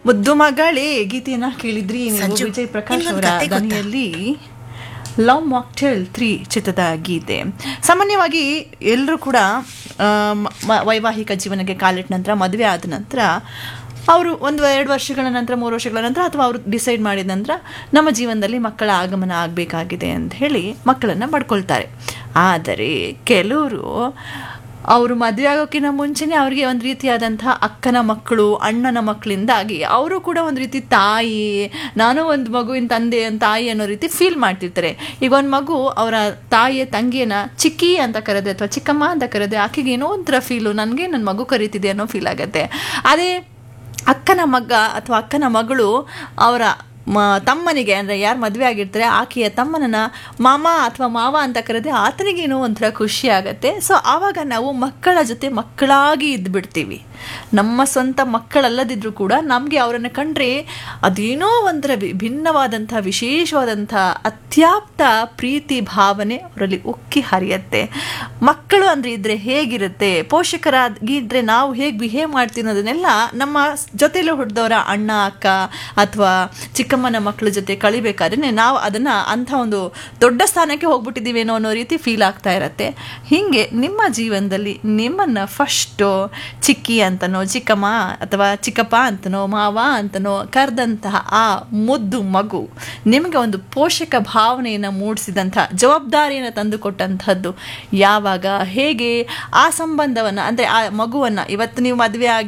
ಮುದ್ದು ಮಗಳೇ ಗೀತೆಯನ್ನ ಕೇಳಿದ್ರಿ ನೀವು ಸಂಜು, ವಿಜಯ್ ಪ್ರಕಾಶ್ ನಿಮ್ಗೊಂದು ಅವರ ಕತೆ ಗೊತ್ತಾ? ದನಿಯಲ್ಲಿ ಲವ್ ಮಾಕ್ಟೇಲ್ ತ್ರೀ ಚಿತ್ರದ ಗೀತೆ ಸಾಮಾನ್ಯವಾಗಿ ಎಲ್ಲರೂ ಕೂಡ ಆ, ಮ- ಮ- ವೈವಾಹಿಕ ಜೀವನಕ್ಕೆ ಕಾಲಿಟ್ಟ ನಂತರ ಮದುವೆ ಆದ ನಂತರ ಅವರು ಒಂದು ಎರಡು ವರ್ಷಗಳ ನಂತರ ಮೂರು ವರ್ಷಗಳ ನಂತರ ಅಥವಾ ಅವರು ಡಿಸೈಡ್ ಮಾಡಿದ ನಂತರ ನಮ್ಮ ಜೀವನದಲ್ಲಿ ಮಕ್ಕಳ ಆಗಮನ ಆಗಬೇಕಾಗಿದೆ ಅಂತ ಹೇಳಿ ಮಕ್ಕಳನ್ನು ಪಡ್ಕೊಳ್ತಾರೆ ಆದರೆ ಕೆಲವರು ಅವರು ಮದುವೆ ಆಗೋಕ್ಕಿಂತ ಮುಂಚೆನೇ ಅವರಿಗೆ ಒಂದು ರೀತಿಯಾದಂತಹ ಅಕ್ಕನ ಮಕ್ಕಳು ಅಣ್ಣನ ಮಕ್ಕಳಿಂದಾಗಿ ಅವರು ಕೂಡ ಒಂದು ರೀತಿ ತಾಯಿ ನಾನು ಒಂದು ಮಗುವಿನ ತಂದೆ ಅಂತ ತಾಯಿ ಅನ್ನೋ ರೀತಿ ಫೀಲ್ ಮಾಡ್ತಿರ್ತಾರೆ ಈಗ ಒಂದು ಮಗು ಅವರ ತಾಯಿಯ ತಂಗಿಯನ್ನ ಚಿಕ್ಕಿ ಅಂತ ಕರೆದೆ ಅಥವಾ ಚಿಕ್ಕಮ್ಮ ಅಂತ ಕರೆದೆ ಆಕೆಗೆ ಏನೋ ಒಂಥರ ಫೀಲು ನನಗೆ ನನ್ನ ಮಗು ಕರೀತಿದೆ ಅನ್ನೋ ಫೀಲ್ ಆಗುತ್ತೆ ಅದೇ ಅಕ್ಕನ ಮಗ ಅಥವಾ ಅಕ್ಕನ ಮಗಳು ಅವರ ಮ ತಮ್ಮನಿಗೆ ಅಂದರೆ ಯಾರು ಮದುವೆ ಆಗಿರ್ತಾರೆ ಆಕೆಯ ತಮ್ಮನನ್ನ ಮಾಮ ಅಥವಾ ಮಾವ ಅಂತ ಕರೆದ್ರೆ ಆತನಿಗೇನೋ ಒಂಥರ ಖುಷಿ ಆಗುತ್ತೆ ಸೊ ಆವಾಗ ನಾವು ಮಕ್ಕಳ ಜೊತೆ ಮಕ್ಕಳಾಗಿ ಇದ್ಬಿಡ್ತೀವಿ ನಮ್ಮ ಸ್ವಂತ ಮಕ್ಕಳಲ್ಲದಿದ್ರೂ ಕೂಡ ನಮಗೆ ಅವರನ್ನು ಕಂಡ್ರೆ ಅದೇನೋ ಒಂಥರ ಭಿನ್ನವಾದಂಥ ವಿಶೇಷವಾದಂಥ ಅತ್ಯಾಪ್ತ ಪ್ರೀತಿ ಭಾವನೆ ಅವರಲ್ಲಿ ಉಕ್ಕಿ ಹರಿಯುತ್ತೆ ಮಕ್ಕಳು ಅಂದರೆ ಇದ್ರೆ ಹೇಗಿರುತ್ತೆ ಪೋಷಕರಾಗಿದ್ದರೆ ನಾವು ಹೇಗೆ ಬಿಹೇವ್ ಮಾಡ್ತೀವಿ ಅನ್ನೋದನ್ನೆಲ್ಲ ನಮ್ಮ ಜೊತೆಲೂ ಹುಟ್ಟಿದವರ ಅಣ್ಣ ಅಕ್ಕ ಅಥವಾ ಚಿಕ್ಕಮ್ಮನ ಮಕ್ಕಳ ಜೊತೆ ಕಳಿಬೇಕಾದ್ರೆ ನಾವು ಅದನ್ನು ಅಂಥ ಒಂದು ದೊಡ್ಡ ಸ್ಥಾನಕ್ಕೆ ಹೋಗ್ಬಿಟ್ಟಿದ್ದೀವೇನೋ ಅನ್ನೋ ರೀತಿ ಫೀಲ್ ಆಗ್ತಾ ಇರತ್ತೆ ಹೀಗೆ ನಿಮ್ಮ ಜೀವನದಲ್ಲಿ ನಿಮ್ಮನ್ನು ಫಸ್ಟು ಚಿಕ್ಕಿ ಅಂತನೋ ಚಿಕ್ಕಮ್ಮ ಅಥವಾ ಚಿಕ್ಕಪ್ಪ ಅಂತನೋ ಮಾವ ಅಂತನೋ ಕರೆದಂತಹ ಆ ಮುದ್ದು ಮಗು ನಿಮಗೆ ಒಂದು ಪೋಷಕ ಭಾವನೆಯನ್ನು ಮೂಡಿಸಿದಂಥ ಜವಾಬ್ದಾರಿಯನ್ನು ತಂದುಕೊಟ್ಟಂಥದ್ದು ಯಾವಾಗ ಹೇಗೆ ಆ ಸಂಬಂಧವನ್ನು ಅಂದರೆ ಆ ಮಗುವನ್ನು ಇವತ್ತು ನೀವು ಮದುವೆ ಆಗಿ